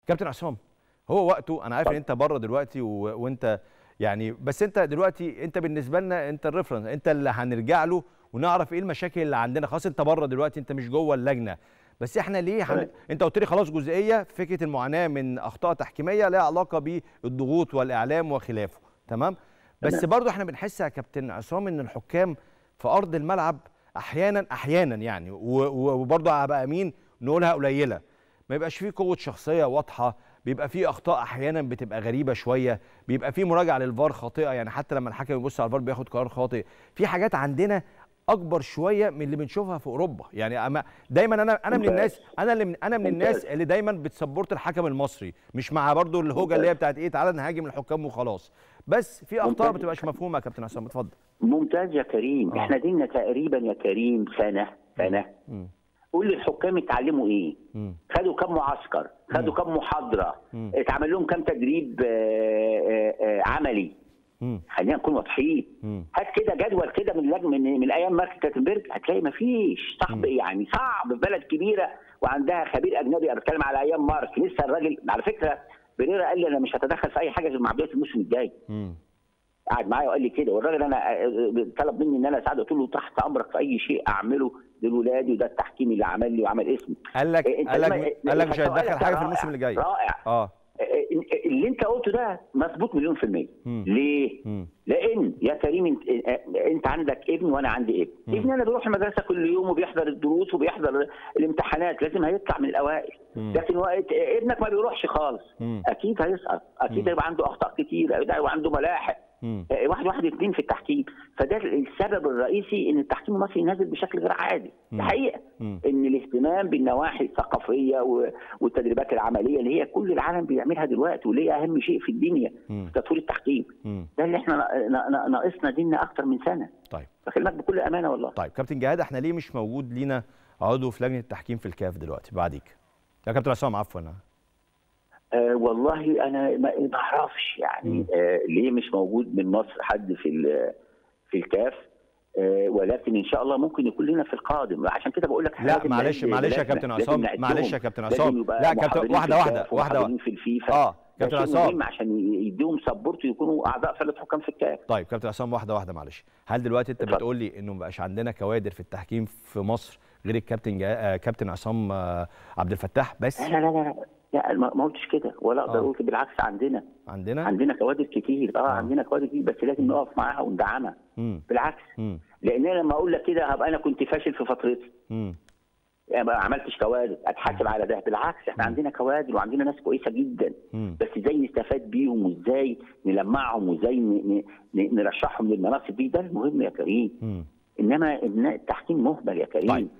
كابتن عصام هو وقته انا عارف ان انت بره دلوقتي و... وانت يعني بس انت دلوقتي انت بالنسبه لنا انت الريفرنس انت اللي هنرجع له ونعرف ايه المشاكل اللي عندنا خلاص انت بره دلوقتي انت مش جوه اللجنه بس احنا ليه هن... انت قلت لي خلاص جزئيه فكره المعاناه من اخطاء تحكيميه لها علاقه بالضغوط والاعلام وخلافه تمام بس برضه احنا بنحس يا كابتن عصام ان الحكام في ارض الملعب احيانا احيانا يعني وبرضه هبقى امين نقولها قليله ما يبقاش فيه قوه شخصيه واضحه بيبقى فيه اخطاء احيانا بتبقى غريبه شويه بيبقى فيه مراجعه للفار خاطئه يعني حتى لما الحكم يبص على الفار بياخد قرار خاطئ في حاجات عندنا اكبر شويه من اللي بنشوفها في اوروبا يعني أما دايما انا انا من الناس انا اللي من انا من الناس اللي دايما بتسبورت الحكم المصري مش مع برضو الهوجه اللي هي بتاعت ايه تعالى نهاجم الحكام وخلاص بس في اخطاء ما بتبقاش مفهومه يا كابتن عصام اتفضل ممتاز يا كريم آه. احنا دينا تقريبا يا كريم سنه سنه قول لي الحكام اتعلموا ايه مم. خدوا كم معسكر خدوا كم محاضره مم. اتعمل لهم كم تدريب آآ آآ عملي خلينا نكون واضحين هات كده جدول كده من لجنه من, من ايام مارك كاتنبرج هتلاقي مفيش صعب يعني صعب في بلد كبيره وعندها خبير اجنبي انا بتكلم على ايام مارك لسه الراجل على فكره بريرا قال لي انا مش هتدخل في اي حاجه غير مع بدايه الموسم الجاي قعد معايا وقال لي كده والراجل انا طلب مني ان انا اساعده قلت له تحت امرك في اي شيء اعمله لولادي وده التحكيم اللي عمل لي وعمل اسمي قال لك قال لك قال لك مش هيتدخل حاجه في الموسم اللي جاي رائع اه اللي انت قلته ده مظبوط مليون في المية مم. ليه؟ مم. لان يا كريم انت, انت عندك ابن وانا عندي ابن مم. ابني انا بيروح المدرسه كل يوم وبيحضر الدروس وبيحضر الامتحانات لازم هيطلع من الاوائل مم. لكن وقت ابنك ما بيروحش خالص مم. اكيد هيسقط اكيد مم. هيبقى عنده اخطاء كتير هيبقى عنده ملاحق مم. واحد واحد اثنين في التحكيم فده السبب الرئيسي ان التحكيم المصري نازل بشكل غير عادي مم. الحقيقه مم. ان الاهتمام بالنواحي الثقافيه و- والتدريبات العمليه اللي هي كل العالم بيعملها دلوقتي واللي هي اهم شيء في الدنيا مم. في تطوير التحكيم مم. ده اللي احنا نا- نا- ناقصنا ديننا اكتر من سنه طيب بكلمك بكل امانه والله طيب كابتن جهاد احنا ليه مش موجود لينا عضو في لجنه التحكيم في الكاف دلوقتي بعديك يا كابتن عصام عفوا آه والله انا ما ما اعرفش يعني آه ليه مش موجود من مصر حد في ال- في الكاف آه ولكن ان شاء الله ممكن يكون لنا في القادم عشان كده بقول لك لا لازم معلش نعد معلش يا بلادنا، كابتن لازم عصام نعدهم، معلش يا كابتن لازم عصام يبقى لا كابتن محاضرين واحده في واحده الكاف واحده ومحاضرين واحده في الفيفا اه ده كابتن شيء عصام مهم عشان يديهم سبورت ويكونوا اعضاء فعلا حكام في الكاف طيب كابتن عصام واحده واحده معلش هل دلوقتي انت اتفضل. بتقول لي انه مبقاش عندنا كوادر في التحكيم في مصر غير الكابتن جا... آه كابتن عصام آه عبد الفتاح بس لا لا لا لا لا ما ما قلتش كده ولا اقدر آه. اقول كده، بالعكس عندنا عندنا عندنا كوادر كتير اه, آه. عندنا كوادر كتير بس لازم نقف معاها وندعمها امم بالعكس امم لان انا لما اقول لك كده هبقى انا كنت فاشل في فترتي امم يعني ما عملتش كوادر اتحاسب على ده بالعكس احنا مم. عندنا كوادر وعندنا ناس كويسه جدا امم بس ازاي نستفاد بيهم وازاي نلمعهم وازاي ن- ن- نرشحهم للمناصب دي ده المهم يا كريم امم انما إن التحكيم مهمل يا كريم طيب